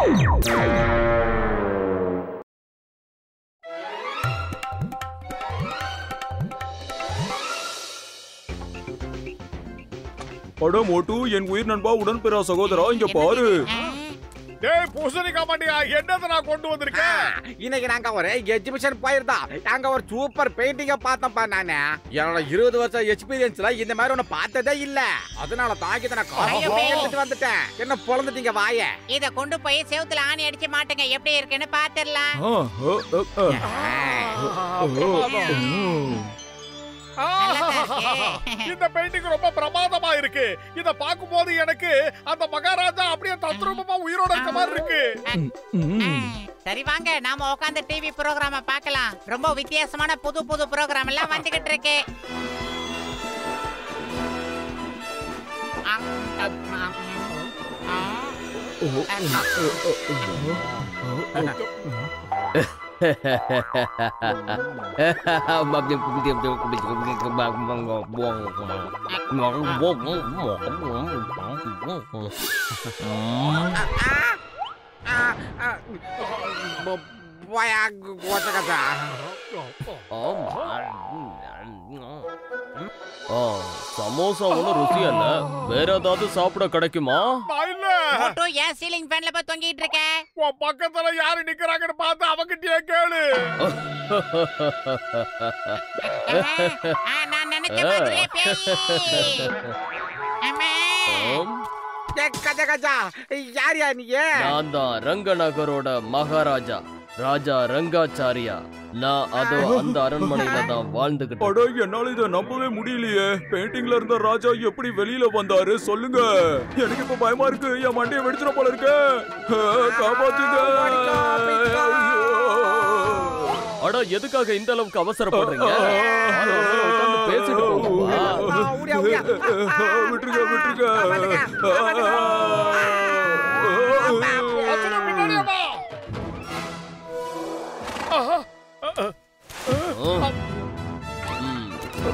அட மோட்டு என் உயிர் நண்பா உடன்பிறா சகோதரா இங்க பாரு டேய் பூசணிக்கா மாட்டியா என்னத்தை நான் கொண்டு வந்திருக்கேன் இன்னைக்கு நாங்க ஒரு எக்ஸிபிஷன் போயிருந்தோம் அங்க ஒரு சூப்பர் பெயிண்டிங்க பார்த்தப்பா நானு என்னோட இருபது வருஷம் எக்ஸ்பீரியன்ஸ்ல இந்த மாதிரி ஒண்ணு பார்த்ததே இல்ல அதனால தாக்கி நான் ஐயோ. காசு எடுத்துட்டு வந்துட்டேன் என்ன பொழந்துட்டீங்க வாய இத கொண்டு போய் செவுத்துல ஆணி அடிச்சு மாட்டுங்க எப்படி இருக்குன்னு பாத்துடலாம் ஆ, ஆ, ஆ, ஆ. இந்த பெயிண்டிங் ரொம்ப பிரமாதமா இருக்கு இத பாக்கும்போது எனக்கு அந்த மகாராஜா அப்படியே தத்ரூபமா உயிரோட இருக்க மாதிரி இருக்கு ம். சரி வாங்க நாம உட்காந்து டிவி ப்ரோக்ராம பார்க்கலாம் ரொம்ப வித்தியாசமான புது புது ப்ரோக்ராம் எல்லாம் வந்துகிட்டு இருக்கு ஆ, ஆ, ஆ, ஆ, ஆ, போ- போயா கோச்சகச்சா சமோசா ஒன்றும் ருசியா இல்ல வேற ஏதாவது சாப்பிட கிடைக்குமா நான் இல்ல மோட்டு ஏன் சீலிங் ஃபேன்ல போய் தொங்கிட்டு இருக்க உன் பக்கத்துல யாரு நிக்கிறாங்கன்னு பார்த்து அவங்கிட்டயே கேளு ஆ, நான் நினைச்ச மாதிரியே பேய் அம்மா. ஆம், கச்சா கச்சா யார் யா நீ நான் தான் ரங்கநகரோட மகாராஜா ராஜா ரங்காச்சாரியா நான் அதோ அந்த அரண்மனையில தான் வாழ்ந்துகிட்டு அட என்னால இத நம்பவே முடியலையே பெயிண்டிங்ல இருந்த ராஜா எப்படி வெளியில வந்தாரு சொல்லுங்க எனக்கு இப்ப பயமா இருக்கு என் மண்டைய வெடிச்சிட போல இருக்கு ஆ, காப்பாத்துங்க அட எதுக்காக இந்த அளவுக்கு அவசரப்படுறீங்க ஆளோட உட்கார்ந்து பேசிட்டு போங்கப்பா. ஆ, ஓடியா, ஓடியா. விட்டுருங்க விட்டுருங்க அத்தனை பின்னாடியே வா. ஆஹா. ஆ. ம்.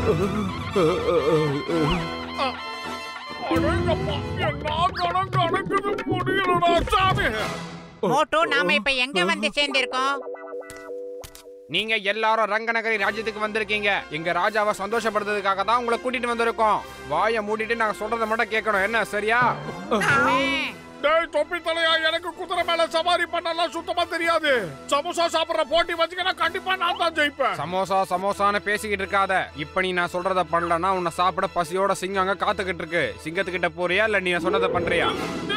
அடேங்கப்பா, என்ன கணம் கணக்குது முடியலடா சாமி மோட்டு நாம இப்ப எங்க வந்து சேர்ந்திருக்கோம் நீங்க எல்லாரும் ரங்கநகரி ராஜ்யத்துக்கு வந்திருக்கீங்க எங்க ராஜாவை சந்தோஷப்படுத்துறதுக்காக தான் உங்களை கூட்டிட்டு வந்திருக்கோம் வாயை மூடிட்டு நாங்க சொல்றதை மட்டும் கேட்கணும் என்ன சரியா டேய் தொப்பி தலையா எனக்கு குதிரை மேல சவாரி பண்ணலாம் சுத்தமா தெரியாது சமோசா சாப்பிடுற போட்டி வச்சுக்கினா கண்டிப்பா நான் தான் ஜெயிப்பேன் சமோசா சமோசான்னு பேசிக்கிட்டு இருக்காத இப்ப நீ நான் சொல்றத பண்ணலன்னா உன்னை சாப்பிட பசியோட சிங்கம் அங்க காத்துக்கிட்டு இருக்கு சிங்கத்துக்கிட்ட போறியா இல்ல நீ சொன்னதை பண்றியா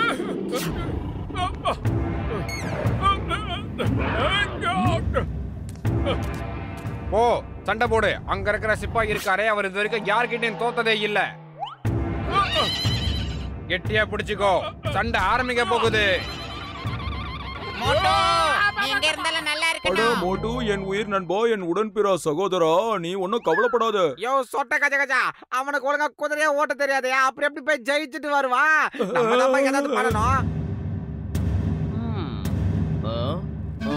போ சண்டை போடு அங்க இருக்கிற சிப்பாய் இருக்காரே அவர் இது வரைக்கும் யார்கிட்டயும் தோத்ததே இல்ல கெட்டியா பிடிச்சுக்கோ சண்டை ஆரம்பிக்க போகுது மோட்டு நீ எங்க இருந்தாலும் நல்லா அட இருக்கணும் மோட்டு என் உயிர் நண்பா என் உடன்பிறா சகோதரா நீ ஒன்னும் கவலைப்படாத யோ சொட்ட கச்சா கச்சா அவனுக்கு ஒழுங்கா குதிரையா ஓட்ட தெரியாது அப்படி எப்படி போய் ஜெயிச்சுட்டு வருவான் நம்ம தான் போய் ஏதாவது பண்ணணும் ம். ஆ. ஆ.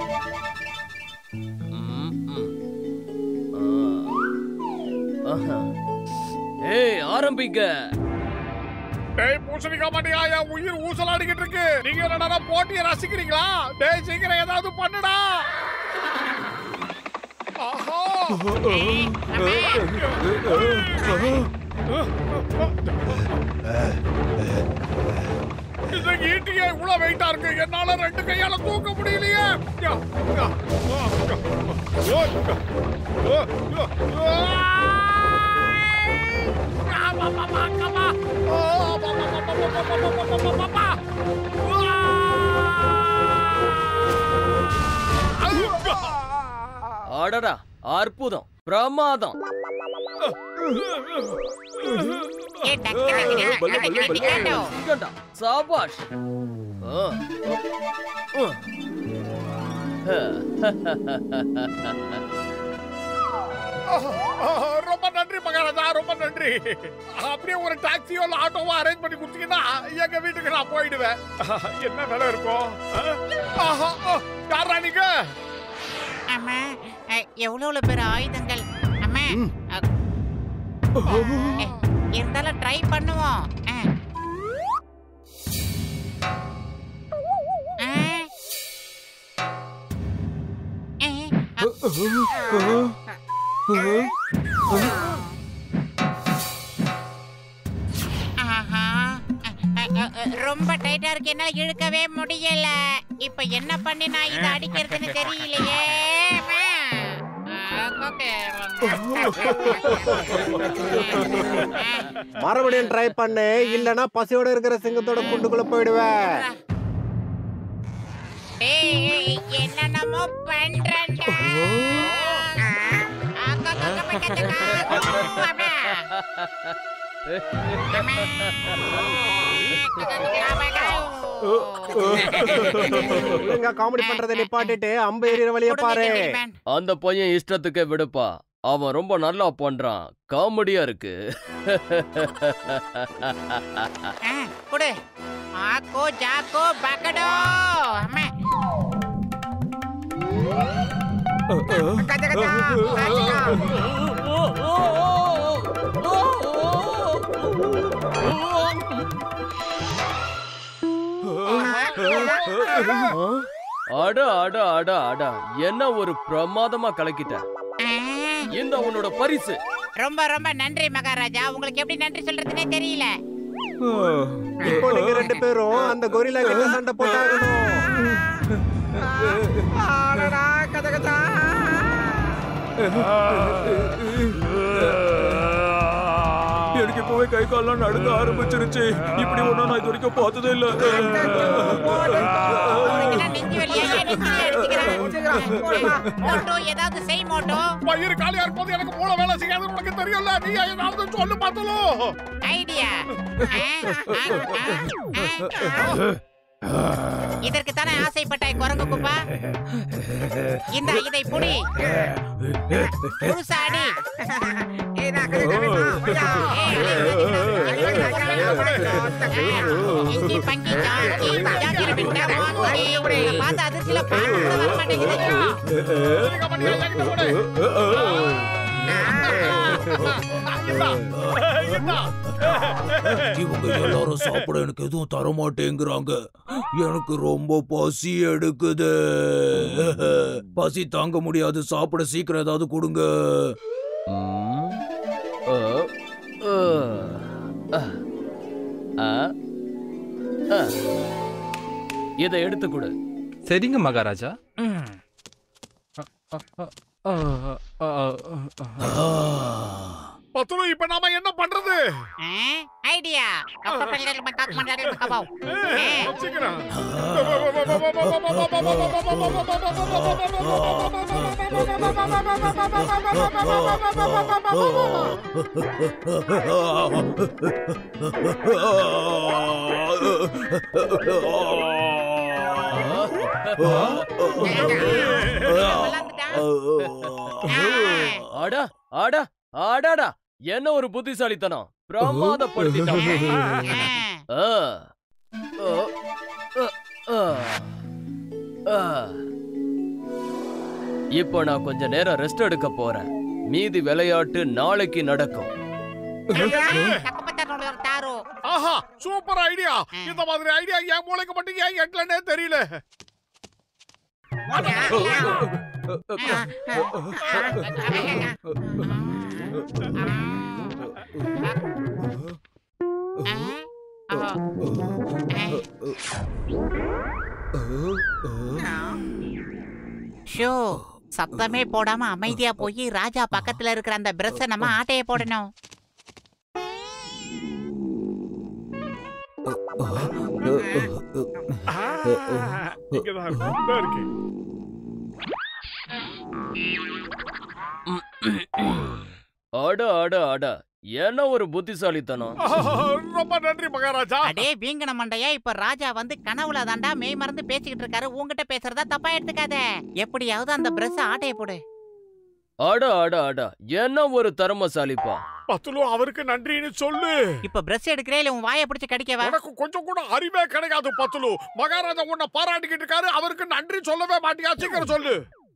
ம், ம். ஆ. ஆஹா. ஏய் ஆரம்பிங்க டேய் பூசணிக்கா மாட்டியா என் உயிர் ஊசலாடிக்கிட்டு இருக்கு நீங்க என்னடா போட்டியை ரசிக்கிறீங்களா டேய் சீக்கிரம் ஏதாவது பண்ணுடா ஆஹா இந்த ஈட்டியே இவ்வளவு வெயிட்டா இருக்கு என்னால ரெண்டு கையால தூக்க முடியலையே யா, யா, ஆ, யா, ஓ, யா, ஓ, யா, ஆய்! ஆ, பா, பா, பா, கமா. ஓ, பா, பா, பா, பா, பா, பா, பா, பா, பா, பா, பா. ஆ! ஐயா! அடடா அற்புதம் பிரமாதம் ஏ டக்கு டக்கு பல்ல, பல்ல, பல்ல. டக்கு சிங்கண்டா சாபாஷ் ஆ. ஆ. ரொம்ப நன்றி மகாராஜா ரொம்ப நன்றி அப்படியே ஒரு டாக்ஸியோ இல்ல ஆட்டோவோ அரேஞ்ச் பண்ணி கொடுத்தீங்கன்னா எங்க வீட்டுக்கு நான் போயிடுவேன் என்ன வேலை இருக்கும் ஆஹா, ஆ, யாரா நீங்க அம்மா அ, எவ்வளவு பேர் ஆயுதங்கள் அம்மா அ, அ, இருந்தாலும் ட்ரை பண்ணுவோம் அ. அ, ஆஹா. அ, அ, அ, ரொம்ப டைட்டா இருக்கு என்னால இழுக்கவே முடியல இப்ப என்ன பண்ணி நான் இதை அடிக்கிறதுன்னு தெரியலையே அம்மா. ஆ, கொக்கு. மறுபடியும் ட்ரை பண்ணு இல்லனா பசியோட இருக்கிற சிங்கத்தோட குண்டுக்குள்ள போயிடுவேன் டேய், என்னென்னமோ பண்றேன்டா. ஆ, ஆ, கொ, கொ, கொ, பக்கத்துக்கா. அம்மா. அம்மா. ஒழுங்கா காமெடி பண்றதை நிப்பாட்டிட்டு அம்பு எறிகிற வழிய பாரு கொடுங்க, ஜென்டில்மேன். அந்த பையன் இஷ்டத்துக்கே விடுப்பா அவன் ரொம்ப நல்லா பண்றான் காமெடியா இருக்கு ஆ, கொடு ஆக்கோ ஜாக்கோ பக்கடோ அம்மா கச்ச, கச்சா, கச்சா. ஆ? அட அட அட அட என்ன ஒரு பிரமாதமா கலக்கிட்ட ஆ, இந்த உன்னோட பரிசு ரொம்ப ரொம்ப நன்றி மகாராஜா உங்களுக்கு எப்படி நன்றி சொல்றதுனே தெரியல இப்போ நீங்க ரெண்டு பேரும் அந்த கொரில்லா கிட்ட சண்டை போட்டாகணும் ஆடடா, கச்ச, கச்சா. எனக்கு இப்பவே கை கால்லாம் நடுங்க ஆரம்பிச்சிருச்சு இப்படி ஒண்ணும் நான் இது வரைக்கும் பார்த்ததே இல்ல உனக்கு என்ன நெஞ்சு வலியா? ஏன் நெஞ்சிலே அடிச்சுக்கிற? மோட்டோ ஏதாவது செய் மோட்டோ வயிறு காலியா இருக்கும்போது எனக்கு மூளை வேலை செய்யாதுன்னு உனக்கு தெரியும்ல நீ ஏதாவது சொல்லு பார்த்தலும் ஐடியா இதற்கு தானே ஆசைப்பட்டாய் குரங்கு குப்பா இந்த இதை புடி புருசாடி ஏய், நான் கச்ச, கச்சா, ஐயா. இஞ்சி பங்கி ஜாக்கி ஜாக்கிர பிட்டா வாங்கி இதை பார்த்து அதிர்ச்சியில பாட்டு கூட வர மாட்டேங்குது சரிங்க பண்ணி என்கிட்ட கொடு. இந்தா. இந்தா. இவங்க எல்லாரும் சாப்பிட எனக்கு எதுவும் தர மாட்டேங்கிறாங்க எனக்கு ரொம்ப பசி எடுக்குது பசி தாங்க முடியாது சாப்பிட சீக்கிரம் ஏதாவது கொடுங்க ம். அ, அ, அ, அ, அ. இதை எடுத்து கொடு சரிங்க மகாராஜா பத்துலு இப்ப நாம என்ன பண்றது ஐடியா சீக்கிரம் அட அட அடடா என்ன ஒரு புத்திசாலித்தனம் பிரமாதப்படுத்திட்டான் ஆ. ஆ. ஆ. ஆ. இப்போ நான் கொஞ்ச நேரம் ரெஸ்ட் எடுக்க போறேன் மீதி விளையாட்டு நாளைக்கு நடக்கும் தாரு ஆஹா சூப்பர் ஐடியா இந்த மாதிரி ஐடியா என் மூளைக்கு மட்டும் ஏன் எட்டலன்னே தெரியல ஷோ சத்தமே போடாம அமைதியா போய் ராஜா பக்கத்துல இருக்கிற அந்த பிரஸ்ஸ நம்ம ஆட்டைய போடணும் இங்கதான் இருக்கு இதோ இருக்கு அட அட அட என்ன ஒரு புத்திசாலித்தனம் ஆஹா, ரொம்ப நன்றி மகாராஜா அடே வீங்கன மண்டையா இப்ப ராஜா வந்து கனவுல தாண்டா மெய் மறந்து பேசிக்கிட்டு இருக்காரு உன்கிட்ட பேசுறதா தப்பா எடுத்துக்காத எப்படியாவது அந்த பிரஸ் ஆட்டைய போடு அட அட அட என்ன ஒரு திறமசாலிப்பா பத்துலு அவருக்கு நன்றின்னு சொல்லு இப்ப பிரஸ் எடுக்கிறே இல்ல உன் வாயை பிடிச்சு கடிக்கவா உனக்கு கொஞ்சம் கூட அறிவே கிடையாது பத்துலு மகாராஜா உன்னை பாராட்டிக்கிட்டு இருக்காரு அவருக்கு நன்றி சொல்லவே மாட்டியா சீக்கிரம் சொல்லு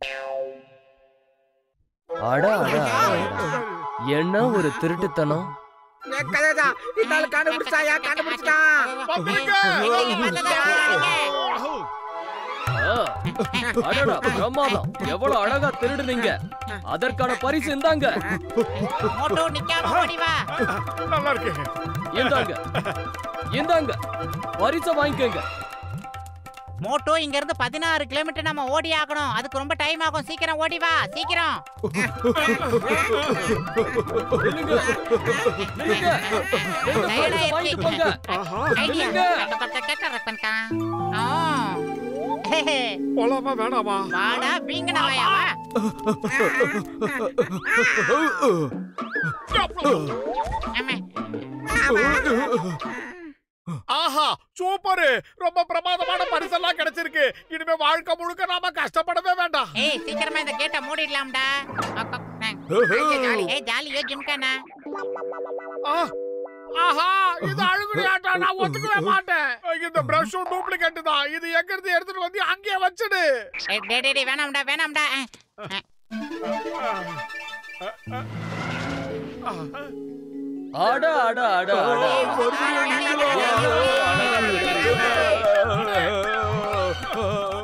அட அட அட, அட. என்ன ஒரு திருட்டுத்தனம் ஏய், கச்ச, கச்சா. இந்த ஆளு கண்டுபிடிச்சாயா கண்டுபிடிச்சிட்டான் பாத்தீங்க? இங்க பார்த்ததா சொல்றாங்க. ஆ, அடடா பிரமாதம் எவ்வளவு அழகா திருடுனீங்க அதற்கான பரிசு இந்தாங்க மோட்டோ நிக்காம ஓடி வா நல்லா இருக்கு இந்தாங்க இந்தாங்க பரிசை வாங்கிக்கோங்க மோட்டோ இங்க இருந்து பதினாறு கிலோமீட்டர் நம்ம ஓடி ஆகணும் அதுக்கு ரொம்ப டைம் ஆகும் சீக்கிரம் ஓடி வா சீக்கிரம் நில்லுங்க நில்லுங்க ரெண்டு பரிசை வாங்கிட்டு போங்க ஐடியா நில்லுங்க. ஆ. ஹே, போலாமா வேணாமா வாடா வீங்கன வாயா வா ஆமா. ஆஹா சூப்பர் ரொம்ப பிரமாதமான பரிசெல்லாம் கிடைச்சிருக்கு இனிமே வாழ்க்கை முழுக்க நாம கஷ்டப்படவே வேண்டாம் ஏய் சீக்கிரமா இந்த கேட்ட மூடிடலாம்டா அக்கா, ஐயே, ஜாலி ஏய் ஜாலி ஏ ஜிம்கானா ஆ, ஆஹா இது அழுகுறி ஆட்டம் நான் ஒத்துக்கவே மாட்டேன் இந்த பிரஷும் டூப்ளிகேட் தான் இது எங்க இருந்து எடுத்துட்டு வந்து அங்கேயே வச்சிடு ஏய் டேய் டேய், டேய் வேணாம்டா வேணாம்டா அஹ், அஹ். அட அட அட அட எவ்வளவு அழகா திருடுறீங்க.